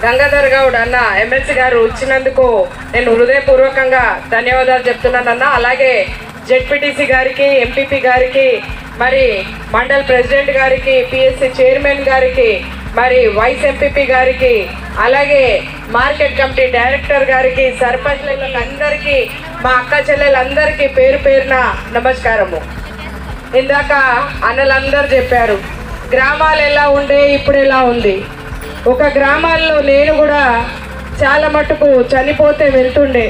గంగాధర్ గౌడ్ అన్న ఎమ్మెల్సీ గారు ఇచ్చినందుకు నేను హృదయపూర్వకంగా ధన్యవాదాలు చెప్తున్నానన్న అలాగే జెడ్పీటీసీ గారికి ఎంపీపీ గారికి మరి మండల్ ప్రెసిడెంట్ గారికి పిఎస్సి చైర్మన్ గారికి మరి వైస్ ఎంపీపీ గారికి అలాగే మార్కెట్ కమిటీ డైరెక్టర్ గారికి సర్పంచ్లకు అందరికీ మా అక్క చెల్లెలందరికీ పేరు పేరున నమస్కారము ఇందాక అన్నలందరూ చెప్పారు గ్రామాలు ఎలా ఉండే ఇప్పుడు ఎలా ఉంది ఒక గ్రామాల్లో నేను కూడా చాలా మటుకు చనిపోతే వెళ్తుండే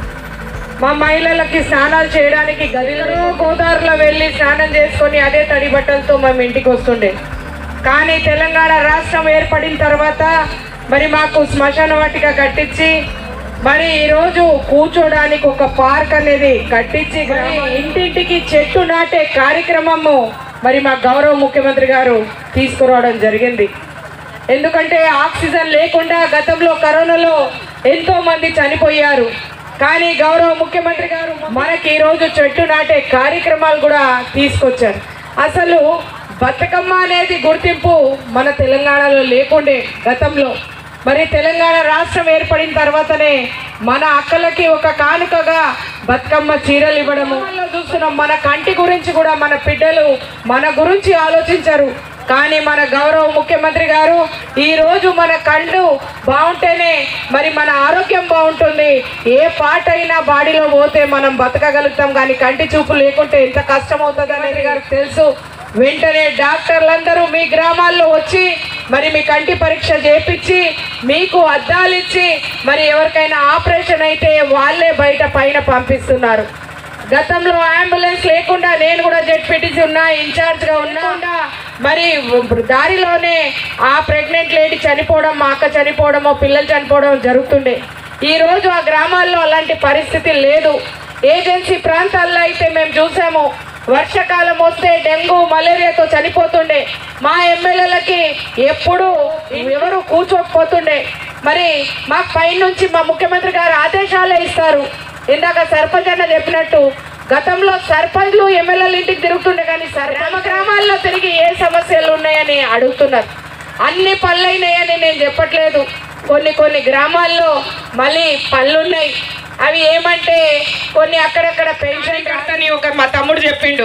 మా మహిళలకి స్నానాలు చేయడానికి గదిలో గోదావరిలో వెళ్ళి స్నానం చేసుకొని అదే తడి బట్టలతో మేము ఇంటికి వస్తుండే కానీ తెలంగాణ రాష్ట్రం ఏర్పడిన తర్వాత మరి మాకు శ్మశాన వాటిక కట్టించి మరి ఈరోజు కూర్చోడానికి ఒక పార్క్ అనేది కట్టించి మరి ఇంటింటికి చెట్టు నాటే కార్యక్రమము మరి మా గౌరవ ముఖ్యమంత్రి గారు తీసుకురావడం జరిగింది ఎందుకంటే ఆక్సిజన్ లేకుండా గతంలో కరోనాలో ఎంతో మంది చనిపోయారు కానీ గౌరవ ముఖ్యమంత్రి గారు మనకి ఈరోజు చెట్టు నాటే కార్యక్రమాలు కూడా తీసుకొచ్చారు అసలు బతుకమ్మ అనేది గుర్తింపు మన తెలంగాణలో లేకుండే గతంలో మరి తెలంగాణ రాష్ట్రం ఏర్పడిన తర్వాతనే మన అక్కలకి ఒక కానుకగా బతుకమ్మ చీరలు ఇవ్వడము చూస్తున్నాం మన కంటి గురించి కూడా మన బిడ్డలు మన గురించి ఆలోచించరు కానీ మన గౌరవ ముఖ్యమంత్రి గారు ఈ రోజు మన కళ్ళు బాగుంటేనే మరి మన ఆరోగ్యం బాగుంటుంది ఏ పాట అయినా బాడీలో పోతే మనం బతకగలుగుతాం కానీ కంటి చూపు లేకుంటే ఎంత కష్టం అవుతుంది అనేది గారికి తెలుసు వెంటనే డాక్టర్లందరూ మీ గ్రామాల్లో వచ్చి మరి మీ కంటి పరీక్ష చేపించి మీకు అద్దాలు ఇచ్చి మరి ఎవరికైనా ఆపరేషన్ అయితే వాళ్ళే బయట పైన పంపిస్తున్నారు గతంలో అంబులెన్స్ లేకుండా నేను కూడా జెడ్పీటీసీ ఉన్నా ఇన్ఛార్జ్ గా ఉన్నా మరి దారిలోనే ఆ ప్రెగ్నెంట్ లేడీ చనిపోవడం మా అక్క చనిపోవడమో పిల్లలు చనిపోవడం జరుగుతుండే ఈ రోజు ఆ గ్రామాల్లో అలాంటి పరిస్థితి లేదు ఏజెన్సీ ప్రాంతాల్లో అయితే మేము చూసాము వర్షాకాలం వస్తే డెంగ్యూ మలేరియాతో చనిపోతుండే మా ఎమ్మెల్యేలకి ఎప్పుడు ఎవరు కూర్చోకపోతుండే మరి మాకు పైనుంచి మా ముఖ్యమంత్రి గారు ఆదేశాలే ఇస్తారు ఇందాక సర్పంచ్ అన్న చెప్పినట్టు గతంలో సర్పంచ్లు ఎమ్మెల్యేల ఇంటికి తిరుగుతుండే కానీ సర్- గ్రామ గ్రామాల్లో తిరిగి ఏ సమస్యలు ఉన్నాయని అడుగుతున్నారు అన్ని పనులైనాయని నేను చెప్పట్లేదు కొన్ని కొన్ని గ్రామాల్లో మళ్ళీ పనులున్నాయి అవి ఏమంటే కొన్ని అక్కడక్కడ పెన్షన్ కడతని ఒక మా తమ్ముడు చెప్పిండు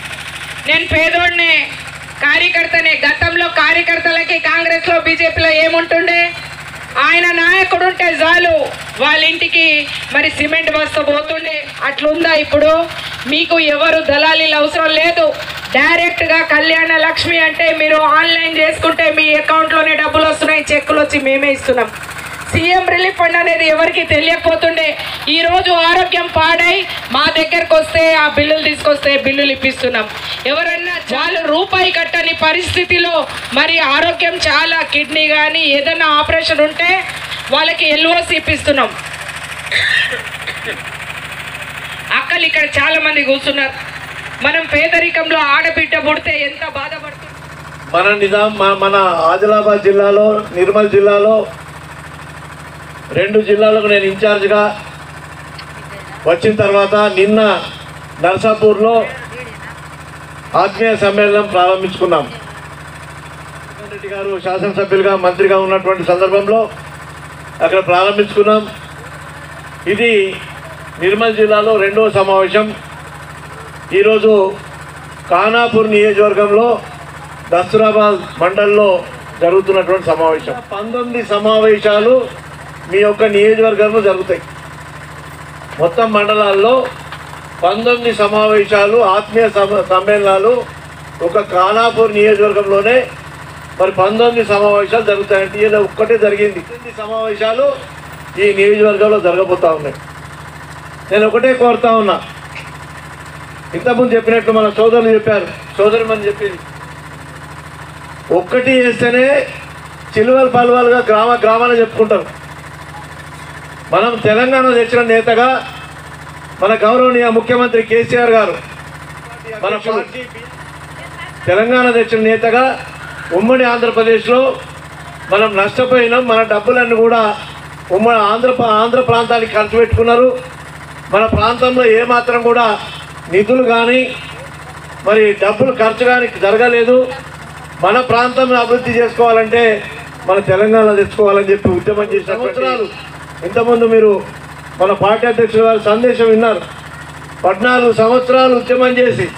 నేను పేదోడిని కార్యకర్తనే గతంలో కార్యకర్తలకి కాంగ్రెస్లో బీజేపీలో ఏముంటుండే ఆయన నాయకుడు ఉంటే చాలు వాళ్ళ ఇంటికి మరి సిమెంట్ బస్తా పోతుండే అట్లుందా ఇప్పుడు మీకు ఎవరు దళాలీలు అవసరం లేదు డైరెక్ట్గా కళ్యాణ లక్ష్మి అంటే మీరు ఆన్లైన్ చేసుకుంటే మీ అకౌంట్లోనే డబ్బులు వస్తున్నాయి చెక్కులు వచ్చి మేమే ఇస్తున్నాం సీఎం రిలీఫ్ ఫండ్ అనేది ఎవరికి తెలియకపోతుండే ఈ రోజు ఆరోగ్యం పాడై మా దగ్గరకు వస్తే ఆ బిల్లులు తీసుకొస్తే బిల్లులు ఇప్పిస్తున్నాం ఎవరన్నా చాలా రూపాయి కట్టని పరిస్థితిలో మరి ఆరోగ్యం చాలా కిడ్నీ కానీ ఏదైనా ఆపరేషన్ ఉంటే వాళ్ళకి ఎల్ఓసి ఇప్పిస్తున్నాం అక్కలు ఇక్కడ చాలా మంది కూర్చున్నారు మనం పేదరికంలో ఆడబిడ్డ పుడితే ఎంత బాధపడుతుంది మన నిజాం మన- మన ఆదిలాబాద్ జిల్లాలో నిర్మల్ జిల్లాలో రెండు జిల్లాలకు నేను ఇన్ఛార్జ్గా వచ్చిన తర్వాత నిన్న నర్సాపూర్లో ఆత్మీయ సమ్మేళనం ప్రారంభించుకున్నాం జగన్ రెడ్డి గారు శాసనసభ్యులుగా మంత్రిగా ఉన్నటువంటి సందర్భంలో అక్కడ ప్రారంభించుకున్నాం ఇది నిర్మల్ జిల్లాలో రెండవ సమావేశం ఈరోజు ఖానాపూర్ నియోజకవర్గంలో దస్తూరాబాద్ మండల్లో జరుగుతున్నటువంటి సమావేశం పంతొమ్మిది సమావేశాలు మీ యొక్క నియోజకవర్గంలో జరుగుతాయి మొత్తం మండలాల్లో పంతొమ్మిది సమావేశాలు ఆత్మీయ సమ సమ్మేళనాలు ఒక ఖానాపూర్ నియోజకవర్గంలోనే మరి పంతొమ్మిది సమావేశాలు జరుగుతాయంటే ఈయన ఒక్కటే జరిగింది పంతొమ్మిది సమావేశాలు ఈ నియోజకవర్గంలో జరగబోతా ఉన్నాయి నేను ఒకటే కోరుతా ఉన్నా ఇంతకుముందు చెప్పినట్టు మన సోదరులు చెప్పారు సోదరి మన చెప్పింది ఒక్కటి వేస్తేనే చిలువలు పలువలుగా గ్రామ గ్రామాలు చెప్పుకుంటారు మనం తెలంగాణ తెచ్చిన నేతగా మన గౌరవనీయ ముఖ్యమంత్రి కేసీఆర్ గారు మన పార్టీ తెలంగాణ తెచ్చిన నేతగా ఉమ్మడి ఆంధ్రప్రదేశ్లో మనం నష్టపోయినాం మన డబ్బులన్నీ కూడా ఉమ్మడి ఆంధ్ర ఆంధ్ర ప్రాంతానికి ఖర్చు పెట్టుకున్నారు మన ప్రాంతంలో ఏమాత్రం కూడా నిధులు కానీ మరి డబ్బులు ఖర్చు కానీ జరగలేదు మన ప్రాంతం అభివృద్ధి చేసుకోవాలంటే మన తెలంగాణ తెచ్చుకోవాలని చెప్పి ఉద్యమం చేసిన సంవత్సరాలు ఇంతకుముందు మీరు మన పార్టీ అధ్యక్షుల వారి సందేశం విన్నారు పద్నాలుగు సంవత్సరాలు ఉద్యమం చేసి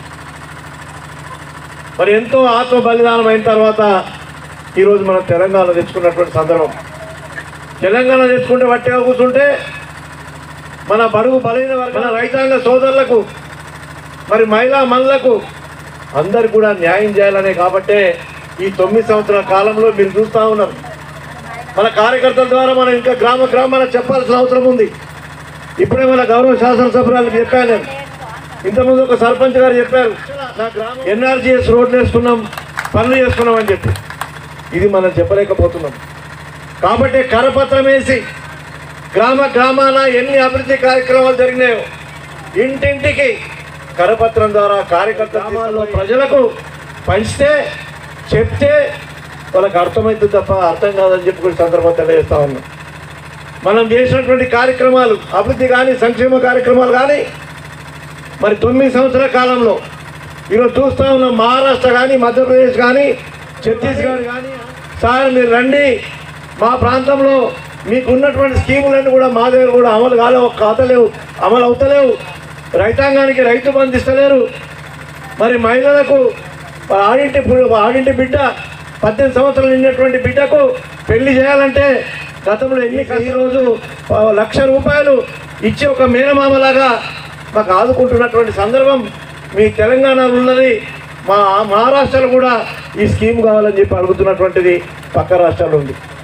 మరి ఎంతో ఆత్మ బలిదానం అయిన తర్వాత ఈరోజు మనం తెలంగాణ తెచ్చుకున్నటువంటి సందర్భం తెలంగాణ తెచ్చుకుంటే వట్టిగా కూర్చుంటే మన బడుగు బలైన వర్గ- మన రైతాంగ సోదరులకు మరి మహిళా మనులకు అందరు కూడా న్యాయం చేయాలనే కాబట్టే ఈ తొమ్మిది సంవత్సరాల కాలంలో మీరు చూస్తూ ఉన్నారు మన కార్యకర్తల ద్వారా మనం ఇంకా గ్రామ గ్రామాన చెప్పాల్సిన అవసరం ఉంది ఇప్పుడే మన గౌరవ శాసనసభ్యులకు చెప్పాను నేను ఇంతకుముందు ఒక సర్పంచ్ గారు చెప్పారు నా గ్రామం ఎన్ఆర్జీఎస్ రోడ్లు వేసుకున్నాం పనులు చేసుకున్నాం అని చెప్పి ఇది మనం చెప్పలేకపోతున్నాం కాబట్టి కరపత్రం వేసి గ్రామ గ్రామాన ఎన్ని అభివృద్ధి కార్యక్రమాలు జరిగినాయో ఇంటింటికి కరపత్రం ద్వారా కార్యకర్త గ్రామాల్లో ప్రజలకు పంచితే చెప్తే వాళ్ళకి అర్థమవుతుంది తప్ప అర్థం కాదని చెప్పి కూడా సందర్భం తెలియజేస్తా ఉన్నాం మనం చేసినటువంటి కార్యక్రమాలు అభివృద్ధి కానీ సంక్షేమ కార్యక్రమాలు కానీ మరి తొమ్మిది సంవత్సరాల కాలంలో ఈరోజు చూస్తూ ఉన్నాం మహారాష్ట్ర కానీ మధ్యప్రదేశ్ కానీ ఛత్తీస్గఢ్ కానీ సార్ మీరు రండి మా ప్రాంతంలో మీకు ఉన్నటువంటి స్కీములన్నీ కూడా మా దగ్గర కూడా అమలు కాలేవు కాతలేవు అమలు అవుతలేవు రైతాంగానికి రైతు బంధు ఇస్తలేరు మరి మహిళలకు ఆడింటి పు- ఆడింటి బిడ్డ పద్దెనిమిది సంవత్సరాలు నిన్నటువంటి బిడ్డకు పెళ్లి చేయాలంటే గతంలో ఎన్ని ఈరోజు ఆ, లక్ష రూపాయలు ఇచ్చి ఒక మేనమామలాగా మాకు ఆదుకుంటున్నటువంటి సందర్భం మీ తెలంగాణలో ఉన్నది మా మహారాష్ట్రలో కూడా ఈ స్కీమ్ కావాలని చెప్పి అడుగుతున్నటువంటిది పక్క రాష్ట్రాల్లో ఉంది